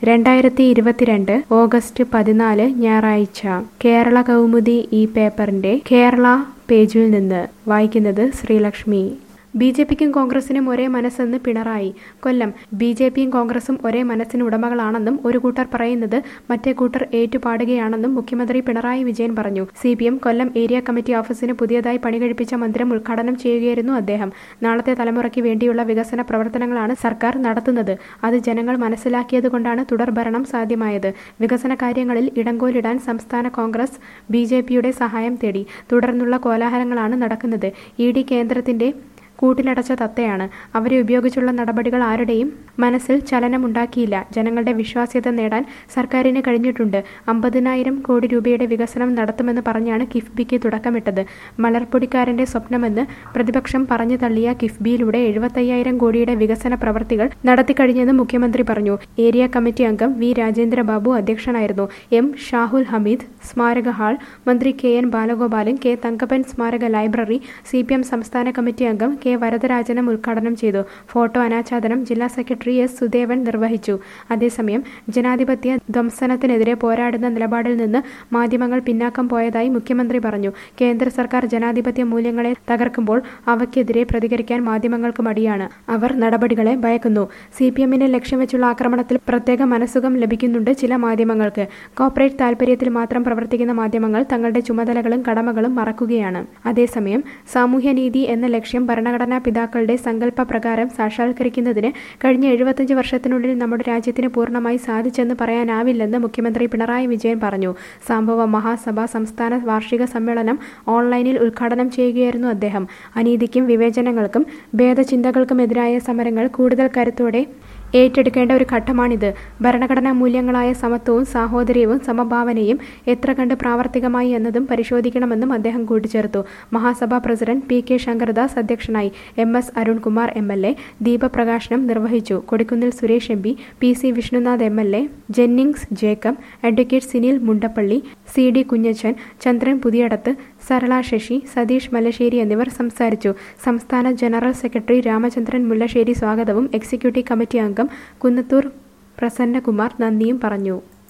രണ്ടായിരത്തി ഇരുപത്തിരണ്ട് ഓഗസ്റ്റ് പതിനാല് ഞായറാഴ്ച കേരള കൗമുദി ഈ പേപ്പറിന്റെ കേരള പേജിൽ നിന്ന് വായിക്കുന്നത് ശ്രീലക്ഷ്മി ബി ജെ പിക്കും കോൺഗ്രസിനും ഒരേ മനസ്സെന്ന് പിണറായി കൊല്ലം ബി ജെ പിയും കോൺഗ്രസും ഒരേ മനസ്സിന് ഉടമകളാണെന്നും ഒരു കൂട്ടർ പറയുന്നത് മറ്റേ കൂട്ടർ ഏറ്റുപാടുകയാണെന്നും മുഖ്യമന്ത്രി പിണറായി വിജയൻ പറഞ്ഞു C P M Kollam area committee ഓഫീസിന് പുതിയതായി പണികഴിപ്പിച്ച മന്ദിരം ഉദ്ഘാടനം ചെയ്യുകയായിരുന്നു അദ്ദേഹം നാളത്തെ തലമുറയ്ക്ക് വേണ്ടിയുള്ള വികസന പ്രവർത്തനങ്ങളാണ് സർക്കാർ നടത്തുന്നത് അത് ജനങ്ങൾ മനസ്സിലാക്കിയതുകൊണ്ടാണ് തുടർഭരണം സാധ്യമായത് വികസന കാര്യങ്ങളിൽ ഇടങ്കോലിടാൻ സംസ്ഥാന കോൺഗ്രസ് ബി ജെ പിയുടെ സഹായം തേടി തുടർന്നുള്ള കോലാഹലങ്ങളാണ് നടക്കുന്നത് ഇ ഡി കേന്ദ്രത്തിന്റെ കൂട്ടിലടച്ച തത്തയാണ് അവരെ ഉപയോഗിച്ചുള്ള നടപടികൾ ആരുടെയും മനസ്സിൽ ചലനമുണ്ടാക്കിയില്ല ജനങ്ങളുടെ വിശ്വാസ്യത നേടാൻ സർക്കാരിന് കഴിഞ്ഞിട്ടുണ്ട് അമ്പതിനായിരം കോടി രൂപയുടെ വികസനം നടത്തുമെന്ന് പറഞ്ഞാണ് കിഫ്ബിക്ക് തുടക്കമിട്ടത് മലർപ്പൊടിക്കാരന്റെ സ്വപ്നമെന്ന് പ്രതിപക്ഷം പറഞ്ഞു തള്ളിയ കിഫ്ബിയിലൂടെ എഴുപത്തയ്യായിരം കോടിയുടെ വികസന പ്രവർത്തികൾ നടത്തിക്കഴിഞ്ഞെന്ന് മുഖ്യമന്ത്രി പറഞ്ഞു ഏരിയ കമ്മിറ്റി അംഗം വി രാജേന്ദ്രബാബു അധ്യക്ഷനായിരുന്നു എം ഷാഹുൽ ഹമീദ് സ്മാരക ഹാൾ മന്ത്രി K N Balagopalan K Thankappan സ്മാരക ലൈബ്രറി സി പി എം സംസ്ഥാന കമ്മിറ്റി അംഗം കെ വരദരാജനം ഉദ്ഘാടനം ചെയ്തു ഫോട്ടോ അനാച്ഛാദനം ജില്ലാ സെക്രട്ടറി എസ് സുദേവൻ നിർവഹിച്ചു അതേസമയം ജനാധിപത്യ ധ്വംസനത്തിനെതിരെ പോരാടുന്ന നിലപാടിൽ നിന്ന് മാധ്യമങ്ങൾ പിന്നാക്കം പോയതായി മുഖ്യമന്ത്രി പറഞ്ഞു കേന്ദ്ര സർക്കാർ ജനാധിപത്യ മൂല്യങ്ങളെ തകർക്കുമ്പോൾ അവയ്ക്കെതിരെ പ്രതികരിക്കാൻ മാധ്യമങ്ങൾക്ക് മടിയാണ് അവർ നടപടികളെ ഭയക്കുന്നു സി പി എമ്മിനെ ലക്ഷ്യം വെച്ചുള്ള ആക്രമണത്തിൽ പ്രത്യേക മനസ്സുഖം ലഭിക്കുന്നുണ്ട് ചില മാധ്യമങ്ങൾക്ക് കോർപ്പറേറ്റ് താൽപര്യത്തിൽ മാത്രം പ്രവർത്തിക്കുന്ന മാധ്യമങ്ങൾ തങ്ങളുടെ ചുമതലകളും കടമകളും മറക്കുകയാണ് അതേസമയം സാമൂഹ്യനീതി എന്ന ലക്ഷ്യം ഭരണഘടനാ പിതാക്കളുടെ സങ്കല്പ പ്രകാരം സാക്ഷാത്കരിക്കുന്നതിന് കഴിഞ്ഞ എഴുപത്തഞ്ച് വർഷത്തിനുള്ളിൽ നമ്മുടെ രാജ്യത്തിന് പൂർണ്ണമായി സാധിച്ചെന്ന് പറയാനാവില്ലെന്ന് മുഖ്യമന്ത്രി പിണറായി വിജയൻ പറഞ്ഞു സംഭവ മഹാസഭ സംസ്ഥാന വാർഷിക സമ്മേളനം ഓൺലൈനിൽ ഉദ്ഘാടനം ചെയ്യുകയായിരുന്നു അദ്ദേഹം അനീതിക്കും വിവേചനങ്ങൾക്കും ഭേദചിന്തകൾക്കുമെതിരായ സമരങ്ങൾ കൂടുതൽ കരുത്തോടെ ഏറ്റെടുക്കേണ്ട ഒരു ഘട്ടമാണിത് ഭരണഘടനാ മൂല്യങ്ങളായ സമത്വവും സാഹോദര്യവും സമഭാവനയും എത്ര കണ്ട് പ്രാവർത്തികമായി എന്നതും പരിശോധിക്കണമെന്നും അദ്ദേഹം കൂട്ടിച്ചേർത്തു മഹാസഭാ പ്രസിഡന്റ് പി കെ ശങ്കർദാസ് അധ്യക്ഷനായി M S Arunkumar M L A ദീപപ്രകാശനം നിർവഹിച്ചു Kodikunnil Suresh M P P C Vishnunath M L A Jennings Jacob advocate Sinil Mundappally C D Kunjachan Chandran Puthiyadathu Sarala Sasi Satheesh Mallassery എന്നിവർ സംസാരിച്ചു സംസ്ഥാന ജനറൽ സെക്രട്ടറി രാമചന്ദ്രൻ മുല്ലശ്ശേരി സ്വാഗതവും എക്സിക്യൂട്ടീവ് കമ്മിറ്റി അംഗം കുന്നത്തൂർ പ്രസന്നകുമാർ നന്ദിയും പറഞ്ഞു